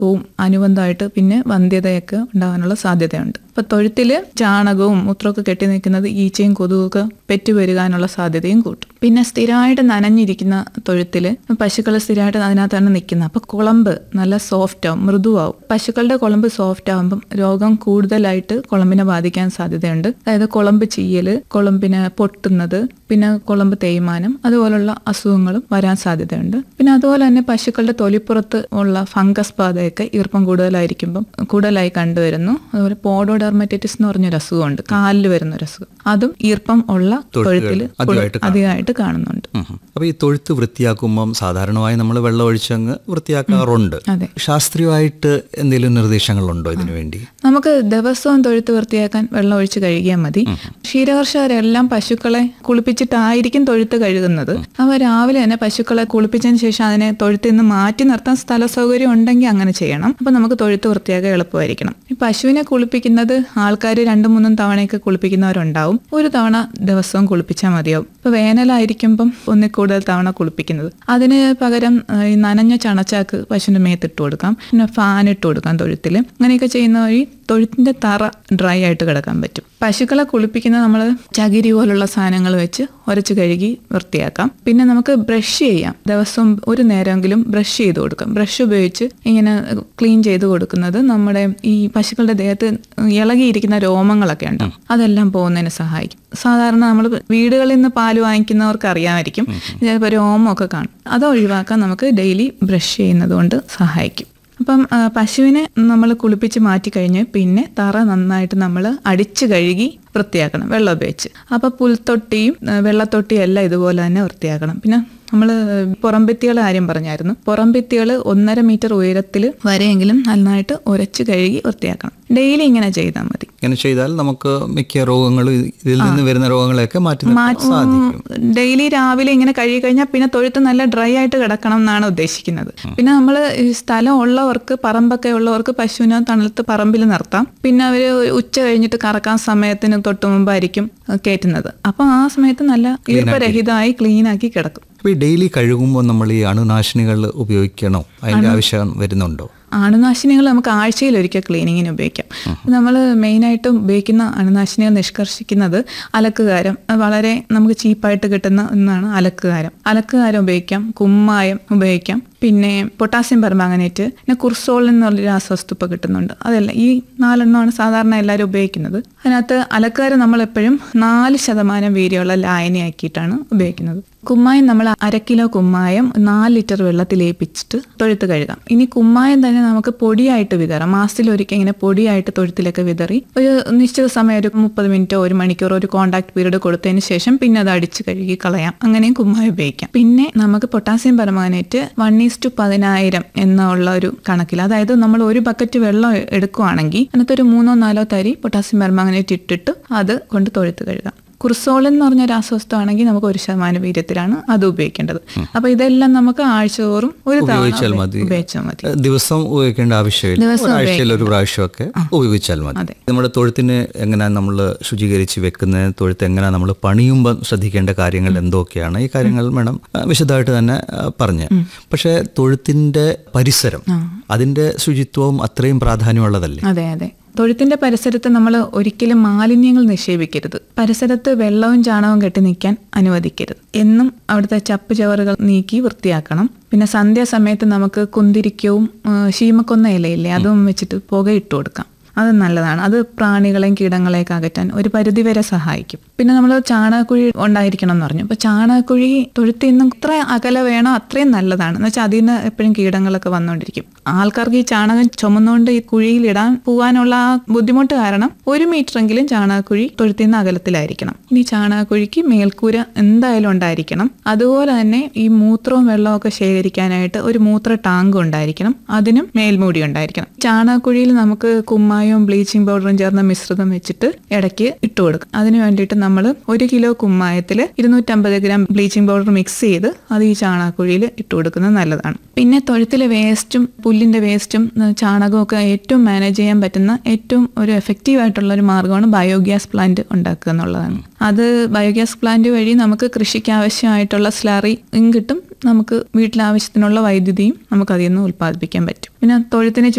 വും അനുബന്ധമായിട്ട് പിന്നെ വന്ധ്യതയൊക്കെ ഉണ്ടാകാനുള്ള സാധ്യതയുണ്ട് ഇപ്പൊ തൊഴുത്തില് ചാണകവും മൂത്രമൊക്കെ കെട്ടി നിൽക്കുന്നത് ഈച്ചയും കൊതുകൊക്കെ പെറ്റുപെരുകാനുള്ള സാധ്യതയും കൂട്ടും പിന്നെ സ്ഥിരമായിട്ട് നനഞ്ഞിരിക്കുന്ന തൊഴുത്തില് പശുക്കൾ സ്ഥിരമായിട്ട് അതിനകത്താണ് നിൽക്കുന്നത് അപ്പൊ കുളമ്പ് നല്ല സോഫ്റ്റ് ആവും മൃദുവാവും പശുക്കളുടെ കുളമ്പ് സോഫ്റ്റ് ആകുമ്പം രോഗം കൂടുതലായിട്ട് കുളമ്പിനെ ബാധിക്കാൻ സാധ്യതയുണ്ട് അതായത് കുളമ്പ് ചീയല് കുളമ്പിന് പൊട്ടുന്നത് പിന്നെ കുളമ്പ് തേയ്മാനം അതുപോലുള്ള അസുഖങ്ങളും വരാൻ സാധ്യതയുണ്ട് പിന്നെ അതുപോലെ തന്നെ പശുക്കളുടെ തൊലിപ്പുറത്ത് ഉള്ള ഫംഗസ് ബാധയൊക്കെ ഈർപ്പം കൂടുതലായിരിക്കുമ്പം കൂടുതലായി കണ്ടുവരുന്നു അതുപോലെ പോഡോഡെർമറ്റൈറ്റിസ് എന്ന് പറഞ്ഞൊരു അസുഖമുണ്ട് കാലിൽ വരുന്ന ഒരു അസുഖം അതും ഈർപ്പം ഉള്ള തൊഴുത്തിൽ അധികമായിട്ട് അധികമായിട്ട് കാണുന്നുണ്ട് ഉം. അപ്പൊ ഈ തൊഴുത്ത് വൃത്തിയാക്കുമ്പം സാധാരണമായി നമ്മൾ വെള്ളം ഒഴിച്ചങ്ങ് വൃത്തിയാക്കാറുണ്ട് അതെ ശാസ്ത്രീയമായിട്ട് എന്തെങ്കിലും നിർദ്ദേശങ്ങളുണ്ടോ ഇതിനു വേണ്ടി നമുക്ക് ദിവസവും തൊഴുത്ത് വൃത്തിയാക്കാൻ വെള്ളം ഒഴിച്ച് കഴുകിയാൽ മതി ക്ഷീരകർഷകരെല്ലാം പശുക്കളെ കുളിപ്പിച്ചിട്ടായിരിക്കും തൊഴുത്ത് കഴുകുന്നത് അവ രാവിലെ തന്നെ പശുക്കളെ കുളിപ്പിച്ചതിന് ശേഷം അതിനെ തൊഴുത്തിൽ നിന്ന് മാറ്റി നിർത്താൻ സ്ഥല സൗകര്യം ഉണ്ടെങ്കിൽ അങ്ങനെ ചെയ്യണം അപ്പൊ നമുക്ക് തൊഴുത്ത് വൃത്തിയാക്കാൻ എളുപ്പമായിരിക്കണം ഈ പശുവിനെ കുളിപ്പിക്കുന്നത് ആൾക്കാർ രണ്ടും മൂന്നും തവണയൊക്കെ കുളിപ്പിക്കുന്നവരുണ്ടാവും ഒരു തവണ ദിവസവും കുളിപ്പിച്ചാൽ മതിയാവും ഇപ്പൊ വേനലായിരിക്കുമ്പം ഒന്നിൽ കൂടുതൽ തവണ കുളിപ്പിക്കുന്നത് അതിന് പകരം ആ, ഈ നനഞ്ഞ ചണച്ചാക്ക് പശുവിന്റെ മേത്തിട്ട് കൊടുക്കാം പിന്നെ ഫാൻ ഇട്ട് കൊടുക്കാം തൊഴുത്തിൽ അങ്ങനെയൊക്കെ ചെയ്യുന്ന വഴി തൊഴുത്തിന്റെ തറ ഡ്രൈ ആയിട്ട് കിടക്കാൻ പറ്റും പശുക്കളെ കുളിപ്പിക്കുന്നത് നമ്മൾ ചകിരി പോലുള്ള സാധനങ്ങൾ വെച്ച് ഉരച്ച് കഴുകി വൃത്തിയാക്കാം പിന്നെ നമുക്ക് ബ്രഷ് ചെയ്യാം ദിവസവും ഒരു നേരമെങ്കിലും ബ്രഷ് ചെയ്ത് കൊടുക്കാം ബ്രഷ് ഉപയോഗിച്ച് ഇങ്ങനെ ക്ലീൻ ചെയ്ത് കൊടുക്കുന്നത് നമ്മുടെ ഈ പശുക്കളുടെ ദേഹത്ത് ഇളകിയിരിക്കുന്ന രോമങ്ങളൊക്കെ ഉണ്ട് അതെല്ലാം പോകുന്നതിന് സഹായിക്കും സാധാരണ നമ്മൾ വീടുകളിൽ നിന്ന് പാല് വാങ്ങിക്കുന്നവർക്ക് അറിയാമായിരിക്കും ചിലപ്പോൾ രോമമൊക്കെ കാണും അത് ഒഴിവാക്കാൻ നമുക്ക് ഡെയിലി ബ്രഷ് ചെയ്യുന്നത് കൊണ്ട് സഹായിക്കും അപ്പം ആ, പശുവിനെ നമ്മൾ കുളിപ്പിച്ച് മാറ്റി കഴിഞ്ഞ് പിന്നെ തറ നന്നായിട്ട് നമ്മൾ അടിച്ചു കഴുകി വൃത്തിയാക്കണം വെള്ളം ഉപയോഗിച്ച് അപ്പോൾ പുൽത്തൊട്ടിയും ആ, വെള്ളത്തൊട്ടിയും എല്ലാം ഇതുപോലെ തന്നെ വൃത്തിയാക്കണം പിന്നെ നമ്മൾ പുറംഭിത്തികളുടെ കാര്യം പറഞ്ഞായിരുന്നു പുറംഭിത്തികൾ ഒന്നര മീറ്റർ ഉയരത്തിൽ വരെയെങ്കിലും നന്നായിട്ട് ഉരച്ച് കഴുകി വൃത്തിയാക്കണം ഡെയിലി ഇങ്ങനെ ചെയ്താൽ മതി ഇങ്ങനെ ചെയ്താൽ നമുക്ക് മിക്ക രോഗങ്ങളും ഇതിൽ നിന്ന് വരുന്ന രോഗങ്ങളെയൊക്കെ മാറ്റി നിർത്താൻ സാധിക്കും ഡെയിലി രാവിലെ ഇങ്ങനെ കഴുകി കഴിഞ്ഞാൽ പിന്നെ തൊഴുത്ത് നല്ല ഡ്രൈ ആയിട്ട് കിടക്കണം എന്നാണ് ഉദ്ദേശിക്കുന്നത് പിന്നെ നമ്മൾ സ്ഥലം ഉള്ളവർക്ക് പറമ്പൊക്കെ ഉള്ളവർക്ക് പശുവിനെ തണലത്ത് പറമ്പിൽ നിർത്താം പിന്നെ അവർ ഉച്ച കഴിഞ്ഞിട്ട് കറക്കാൻ സമയത്തിന് തൊട്ട് മുമ്പായിരിക്കും കയറ്റുന്നത് അപ്പം ആ സമയത്ത് നല്ല ഈർപ്പരഹിതമായി ക്ലീൻ ആക്കി കിടക്കും അപ്പോൾ ഈ ഡെയിലി കഴുകുമ്പോൾ നമ്മൾ ഈ അണുനാശിനികൾ ഉപയോഗിക്കണോ അതിൻ്റെ ആവശ്യം വരുന്നുണ്ടോ അണുനാശിനികൾ നമുക്ക് ആഴ്ചയിൽ ഒരിക്കൽ ക്ലീനിങ്ങിന് ഉപയോഗിക്കാം നമ്മൾ മെയിനായിട്ടും ഉപയോഗിക്കുന്ന അണുനാശിനികൾ നിഷ്കർഷിക്കുന്നത് അലക്കുകാരം അത് വളരെ നമുക്ക് ചീപ്പായിട്ട് കിട്ടുന്ന ഒന്നാണ് അലക്കുകാരം അലക്കുകാരം ഉപയോഗിക്കാം കുമ്മായം ഉപയോഗിക്കാം പിന്നെ പൊട്ടാസ്യം പെർമാങ്ങനേറ്റ് പിന്നെ കുർസോൾ എന്നുള്ളൊരു രാസവസ്തു ഇപ്പോൾ കിട്ടുന്നുണ്ട് അതല്ല ഈ നാലെണ്ണമാണ് സാധാരണ എല്ലാവരും ഉപയോഗിക്കുന്നത് അതിനകത്ത് അലക്കുകാരം നമ്മൾ എപ്പോഴും നാല് ശതമാനം വീര്യമുള്ള ലായനിയാക്കിയിട്ടാണ് ഉപയോഗിക്കുന്നത് കുമ്മായം നമ്മൾ അര കിലോ കുമ്മായം നാല് ലിറ്റർ വെള്ളത്തിൽ ഏൽപ്പിച്ചിട്ട് തൊഴുത്ത് കഴുകാം ഇനി കുമ്മായം തന്നെ നമുക്ക് പൊടിയായിട്ട് വിതറാം മാസത്തിൽ ഒരിക്കൽ ഇങ്ങനെ പൊടിയായിട്ട് തൊഴുത്തിലൊക്കെ വിതറി ഒരു നിശ്ചിത സമയം ഒരു മുപ്പത് മിനിറ്റോ ഒരു മണിക്കൂറോ ഒരു കോണ്ടാക്ട് പീരീഡ് കൊടുത്തതിന് ശേഷം പിന്നെ അത് അടിച്ച് കഴുകി കളയാം അങ്ങനെയും കുമ്മായം ഉപയോഗിക്കാം പിന്നെ നമുക്ക് potassium permanganate one is to പതിനായിരം എന്നുള്ള ഒരു കണക്കിൽ അതായത് നമ്മൾ ഒരു ബക്കറ്റ് വെള്ളം എടുക്കുവാണെങ്കിൽ അതിനകത്ത് ഒരു മൂന്നോ നാലോ തരി പൊട്ടാസ്യം പെർമാനേറ്റ് ഇട്ടിട്ട് അത് കൊണ്ട് തൊഴുത്ത് കഴുകാം കുർസോൾ എന്ന് പറഞ്ഞ രാസവസ്തു ആണെങ്കിൽ നമുക്ക് ഒരു ശതമാനം വീര്യത്തിലാണ് അത് ഉപയോഗിക്കേണ്ടത് അപ്പൊ ഇതെല്ലാം നമുക്ക് ആഴ്ചതോറും ഒരു തവണ ഉപയോഗിച്ചാൽ മതി. ഉപയോഗിച്ചാൽ മതി ഏഹ് ദിവസം ഉപയോഗിക്കേണ്ട ആവശ്യമില്ല ദിവസം ഒരാഴ്ചയിൽ ഒരു പ്രാവശ്യമൊക്കെ ഉപയോഗിച്ചാൽ മതി അതെ. നമ്മുടെ തൊഴുത്തിന് എങ്ങനെയാണ് നമ്മൾ ശുചീകരിച്ച് വെക്കുന്നത് തൊഴുത്ത് എങ്ങനെയാണ് നമ്മൾ പണിയുമ്പോൾ ശ്രദ്ധിക്കേണ്ട കാര്യങ്ങൾ എന്തൊക്കെയാണ് ഈ കാര്യങ്ങൾ വേണം ആ, വിശദമായിട്ട് തന്നെ ആ, പറഞ്ഞ് പക്ഷേ തൊഴുത്തിന്റെ പരിസരം അതിന്റെ ശുചിത്വവും അത്രയും പ്രാധാന്യമുള്ളതല്ലേ അതെ അതെ തൊഴുത്തിന്റെ പരിസരത്ത് നമ്മൾ ഒരിക്കലും മാലിന്യങ്ങൾ നിക്ഷേപിക്കരുത് പരിസരത്ത് വെള്ളവും ചാണകവും കെട്ടി നിൽക്കാൻ അനുവദിക്കരുത് എന്നും അവിടുത്തെ ചപ്പ് ചവറുകൾ നീക്കി വൃത്തിയാക്കണം പിന്നെ സന്ധ്യാസമയത്ത് നമുക്ക് കുന്തിരിക്കവും ആ, ശീമക്കൊന്ന ഇലയില്ലേ അതും വെച്ചിട്ട് പുക ഇട്ട് കൊടുക്കാം അത് നല്ലതാണ് അത് പ്രാണികളെയും കീടങ്ങളെയൊക്കെ അകറ്റാൻ ഒരു പരിധിവരെ സഹായിക്കും പിന്നെ നമ്മൾ ചാണകക്കുഴി ഉണ്ടായിരിക്കണം എന്ന് പറഞ്ഞു അപ്പോൾ ചാണകക്കുഴി തൊഴുത്തിൽ നിന്നും ഇത്ര അകലെ വേണോ അത്രയും നല്ലതാണ് എന്ന് വെച്ചാൽ അതിൽ നിന്ന് എപ്പോഴും കീടങ്ങളൊക്കെ വന്നുകൊണ്ടിരിക്കും ആൾക്കാർക്ക് ഈ ചാണകം ചുമന്നുകൊണ്ട് ഈ കുഴിയിൽ ഇടാൻ പോകാനുള്ള ആ ബുദ്ധിമുട്ട് കാരണം ഒരു മീറ്ററെങ്കിലും ചാണകക്കുഴി തൊഴുത്തിൽ നിന്ന് അകലത്തിലായിരിക്കണം ഇനി ചാണകക്കുഴിക്ക് മേൽക്കൂര എന്തായാലും ഉണ്ടായിരിക്കണം അതുപോലെ തന്നെ ഈ മൂത്രവും വെള്ളവും ഒക്കെ ശേഖരിക്കാനായിട്ട് ഒരു മൂത്ര ടാങ്ക് ഉണ്ടായിരിക്കണം അതിനും മേൽമൂടി ഉണ്ടായിരിക്കണം ചാണകക്കുഴിയിൽ നമുക്ക് കുമ്മായം കുമ്മായവും ബ്ലീച്ചിങ് പൗഡറും ചേർന്ന മിശ്രിതം വെച്ചിട്ട് ഇടയ്ക്ക് ഇട്ട് കൊടുക്കും അതിന് വേണ്ടിയിട്ട് നമ്മൾ ഒരു കിലോ കുമ്മായത്തിൽ ഇരുന്നൂറ്റമ്പത് ഗ്രാം ബ്ലീച്ചിങ് പൗഡർ മിക്സ് ചെയ്ത് അത് ഈ ചാണകക്കുഴിയിൽ ഇട്ട് കൊടുക്കുന്നത് നല്ലതാണ് പിന്നെ തൊഴുത്തിലെ വേസ്റ്റും പുല്ലിന്റെ വേസ്റ്റും ഉം, ചാണകവും ഒക്കെ ഏറ്റവും മാനേജ് ചെയ്യാൻ പറ്റുന്ന ഏറ്റവും ഒരു എഫക്റ്റീവ് ആയിട്ടുള്ള ഒരു മാർഗ്ഗമാണ് ബയോഗ്യാസ് പ്ലാന്റ് ഉണ്ടാക്കുക എന്നുള്ളതാണ് അത് ബയോഗ്യാസ് പ്ലാന്റ് വഴി നമുക്ക് കൃഷിക്ക് ആവശ്യമായിട്ടുള്ള സ്ലറിയും കിട്ടും നമുക്ക് വീട്ടിലാവശ്യത്തിനുള്ള വൈദ്യുതിയും നമുക്ക് അതിൽ നിന്ന് ഉൽപ്പാദിപ്പിക്കാൻ പറ്റും പിന്നെ തൊഴുത്തിന്